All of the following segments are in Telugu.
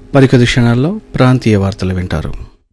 మరికొద్ది క్షణాల్లో ప్రాంతీయ వార్తలు వింటారు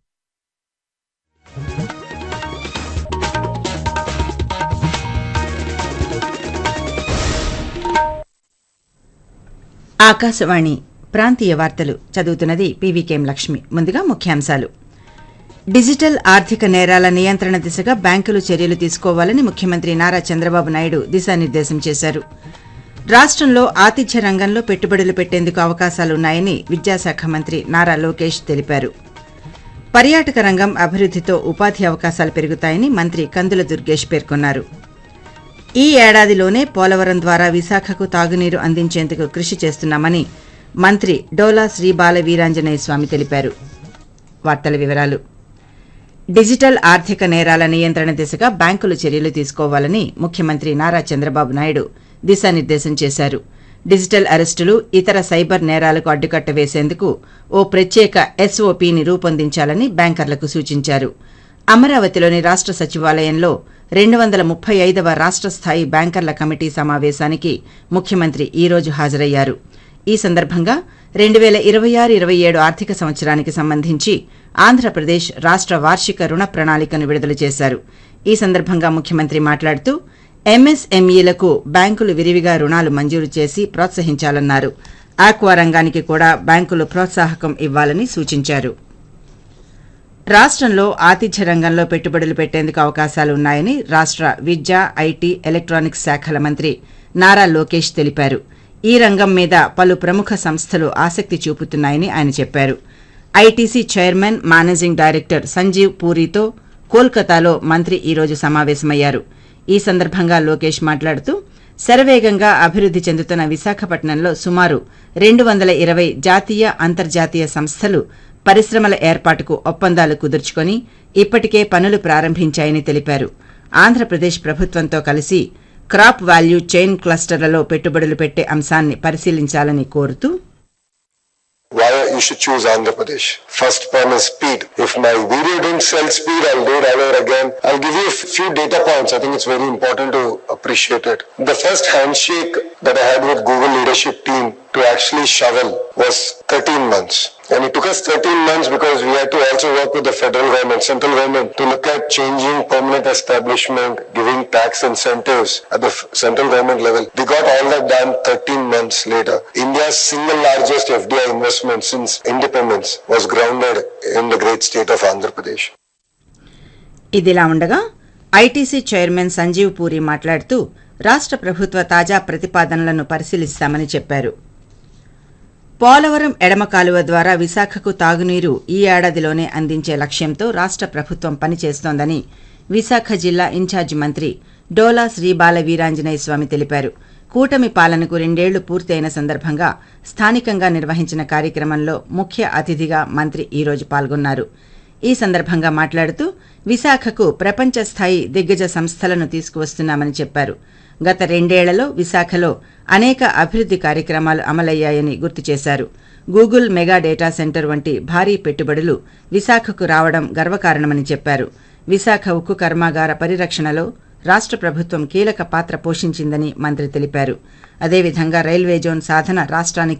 ఆకాశవాణి ప్రాంతీయ వార్తలు చదువుతున్నది పీవీకేం లక్ష్మి ముందుగా ముఖ్యాంశాలు డిజిటల్ ఆర్థిక నేరాల నియంత్రణ దిశగా బ్యాంకులు చర్యలు తీసుకోవాలని ముఖ్యమంత్రి నారా చంద్రబాబు నాయుడు దిశానిర్దేశం చేశారు రాష్ట్రంలో ఆతిథ్య రంగంలో పెట్టుబడులు పెట్టేందుకు అవకాశాలున్నాయని విద్యాశాఖ మంత్రి నారా లోకేష్ తెలిపారు పర్యాటక రంగం అభివృద్ధితో ఉపాధి అవకాశాలు పెరుగుతాయని మంత్రి కందుల దుర్గేష్ పేర్కొన్నారు ఈ ఏడాదిలోనే పోలవరం ద్వారా విశాఖకు తాగునీరు అందించేందుకు కృషి చేస్తున్నామని మంత్రి డోలా శ్రీ బాల వీరాంజనేయ స్వామి తెలిపారు వార్తల వివరాలు డిజిటల్ ఆర్థిక నేరాల నియంత్రణ దిశగా బ్యాంకులు చర్యలు తీసుకోవాలని ముఖ్యమంత్రి నారా చంద్రబాబు నాయుడు దిశానిర్దేశం చేశారు డిజిటల్ అరెస్టులు ఇతర సైబర్ నేరాలకు అడ్డుకట్ట వేసేందుకు ఓ ప్రత్యేక ఎస్ఓపీని రూపొందించాలని బ్యాంకర్లకు సూచించారు అమరావతిలోని రాష్ట్ర సచివాలయంలో రెండు వందల ముప్పై ఐదవ రాష్ట్ర స్థాయి బ్యాంకర్ల కమిటీ సమావేశానికి ముఖ్యమంత్రి ఈ రోజు హాజరయ్యారు ఈ సందర్భంగా రెండు వేల ఇరవై ఆరు ఇరవై ఏడు ఆర్థిక సంవత్సరానికి సంబంధించి ఆంధ్రప్రదేశ్ రాష్ట్ర వార్షిక రుణ ప్రణాళికను విడుదల చేశారు ఈ సందర్భంగా ముఖ్యమంత్రి మాట్లాడుతూ ఎంఎస్ఎంఈలకు బ్యాంకులు విరివిగా రుణాలు మంజూరు చేసి ప్రోత్సహించాలన్నారు ఆక్వా రంగానికి కూడా బ్యాంకులు ప్రోత్సాహకం ఇవ్వాలని సూచించారు రాష్ట్రంలో ఆతిథ్య రంగంలో పెట్టుబడులు పెట్టేందుకు అవకాశాలున్నాయని రాష్ట్ర విద్య ఐటీ ఎలక్ట్రానిక్స్ శాఖల మంత్రి నారా లోకేష్ తెలిపారు ఈ రంగం మీద పలు ప్రముఖ సంస్థలు ఆసక్తి చూపుతున్నాయని ఆయన చెప్పారు ITC chairman managing director Sanjiv పూరితో కోల్కతాలో మంత్రి ఈ రోజు సమావేశమయ్యారు ఈ సందర్భంగా లోకేష్ మాట్లాడుతూ శరవేగంగా అభివృద్ది చెందుతున్న విశాఖపట్నంలో సుమారు రెండు వందల ఇరవై జాతీయ అంతర్జాతీయ సంస్థలు పరిశ్రమల ఏర్పాటుకు ఒప్పందాలు కుదుర్చుకొని ఇప్పటికే పనులు ప్రారంభించాయని తెలిపారు ఆంధ్రప్రదేశ్ ప్రభుత్వంతో కలిసి క్రాప్ వాల్యూ చైన్ క్లస్టర్లలో పెట్టుబడులు పెట్టే అంశాన్ని పరిశీలించాలని కోరుతూ why you should choose Andhra Pradesh. First one is speed. If my video didn't sell speed, I'll do it all over again. I'll give you a few data points. I think it's very important to appreciate it. The first handshake that I had with Google leadership team to actually shovel was 13 months. And it took us 13 months because we had to also work with the federal government, central government to look at changing permanent establishment, giving tax incentives at the f- central government level. We got all that done 13 months later. India's single largest FDI investment since independence was grounded in the great state of Andhra Pradesh. ఇదిలా ఉండగా ఐటీసీ చైర్మన్ సంజీవ్ పూరి మాట్లాడుతూ రాష్ట్ర ప్రభుత్వ తాజా ప్రతిపాదనలను పరిశీలిస్తామని చెప్పారు పోలవరం ఎడమ కాలువ ద్వారా విశాఖకు తాగునీరు ఈ ఏడాదిలోనే అందించే లక్ష్యంతో రాష్ట్ర ప్రభుత్వం పనిచేస్తోందని విశాఖ జిల్లా ఇన్ఛార్జి మంత్రి డోలా శ్రీ బాల వీరాంజనేయ స్వామి తెలిపారు కూటమి పాలనకు రెండేళ్లు పూర్తయిన సందర్భంగా స్థానికంగా నిర్వహించిన కార్యక్రమంలో ముఖ్య అతిథిగా మంత్రి ఈ రోజు పాల్గొన్నారు ఈ సందర్భంగా మాట్లాడుతూ విశాఖకు ప్రపంచ స్థాయి దిగ్గజ సంస్థలను తీసుకువస్తున్నామని చెప్పారు గత రెండేళ్లలో విశాఖలో అనేక అభివృద్ది కార్యక్రమాలు అమలయ్యాయని గుర్తు చేశారు గూగుల్ మెగా డేటా సెంటర్ వంటి భారీ పెట్టుబడులు విశాఖకు రావడం గర్వకారణమని చెప్పారు విశాఖ ఉక్కు కర్మాగార పరిరక్షణలో రాష్ట్ర ప్రభుత్వం కీలక పాత్ర పోషించిందని మంత్రి తెలిపారు అదేవిధంగా రైల్వే జోన్ సాధన రాష్ట్రానికి